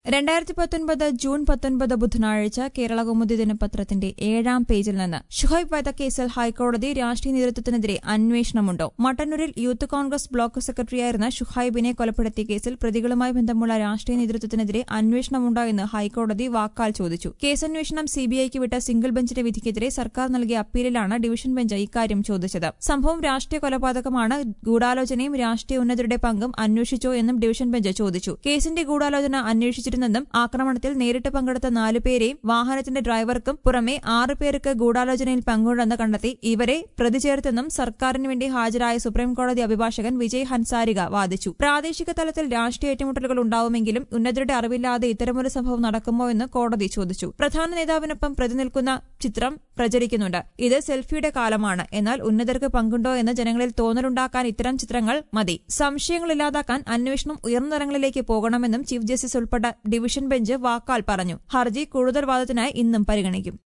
രണ്ടായിരത്തി പത്തൊൻപത് ജൂൺ പത്തൊൻപത് ബുധനാഴ്ച കേരള കൗമുദി ദിനപത്രത്തിന്റെ ഏഴാം പേജിൽ നിന്ന് ഷുഹൈബ് വധക്കേസിൽ ഹൈക്കോടതി രാഷ്ട്രീയ നേതൃത്വത്തിനെതിരെ അന്വേഷണമുണ്ടോ മട്ടന്നൂരിൽ യൂത്ത് കോൺഗ്രസ് ബ്ലോക്ക് സെക്രട്ടറിയായിരുന്ന ഷുഹൈബിനെ കൊലപ്പെടുത്തിയ കേസിൽ പ്രതികളുമായി ബന്ധമുള്ള രാഷ്ട്രീയ നേതൃത്വത്തിനെതിരെ അന്വേഷണമുണ്ടോ എന്ന് ഹൈക്കോടതി വാക്കാൽ ചോദിച്ചു കേസന്വേഷണം സിബിഐക്ക് വിട്ട സിംഗിൾ ബെഞ്ചിന്റെ വിധിക്കെതിരെ സർക്കാർ നൽകിയ അപ്പീലിലാണ് ഡിവിഷൻ ബെഞ്ച് ഇക്കാര്യം ചോദിച്ചത് സംഭവം രാഷ്ട്രീയ കൊലപാതകമാണ് ഗൂഢാലോചനയും രാഷ്ട്രീയ ഉന്നതരുടെ പങ്കും അന്വേഷിച്ചോ എന്നും ഡിവിഷൻ ബെഞ്ച് ചോദിച്ചു കേസിന്റെ ഗൂഢാലോചന അന്വേഷിച്ചിരുന്നെന്നും ആക്രമണത്തിൽ നേരിട്ട് പങ്കെടുത്ത നാലുപേരെയും വാഹനത്തിന്റെ ഡ്രൈവർക്കും പുറമെ ആറ് പേർക്ക് ഗൂഢാലോചനയിൽ പങ്കുണ്ടെന്ന് കണ്ടെത്തി ഇവരെ പ്രതി ചേർത്തെന്നും സർക്കാരിന് വേണ്ടി ഹാജരായ സുപ്രീംകോടതി അഭിഭാഷകൻ വിജയ് ഹൻസാരിക വാദിച്ചു പ്രാദേശിക തലത്തിൽ രാഷ്ട്രീയ ഏറ്റുമുട്ടലുകൾ ഉണ്ടാവുമെങ്കിലും ഉന്നതരുടെ അറിവില്ലാതെ ഇത്തരമൊരു സംഭവം നടക്കുമോ എന്ന് കോടതി ചോദിച്ചു പ്രധാന നേതാവിനൊപ്പം പ്രതി നിൽക്കുന്ന ചിത്രം പ്രചരിക്കുന്നുണ്ട് ഇത് സെൽഫിയുടെ കാലമാണ് എന്നാൽ ഉന്നതർക്ക് പങ്കുണ്ടോ എന്ന് ജനങ്ങളിൽ തോന്നലുണ്ടാക്കാൻ ഇത്തരം ചിത്രങ്ങൾ മതി സംശയങ്ങൾ ഇല്ലാതാക്കാൻ അന്വേഷണം ഉയർന്ന തലങ്ങളിലേക്ക് പോകണമെന്നും ചീഫ് ജസ്റ്റിസ് ഉൾപ്പെട്ട ഡിവിഷൻ ബെഞ്ച് വാക്കാൽ പറഞ്ഞു ഹർജി കൂടുതൽ വാദത്തിനായി ഇന്നും പരിഗണിക്കും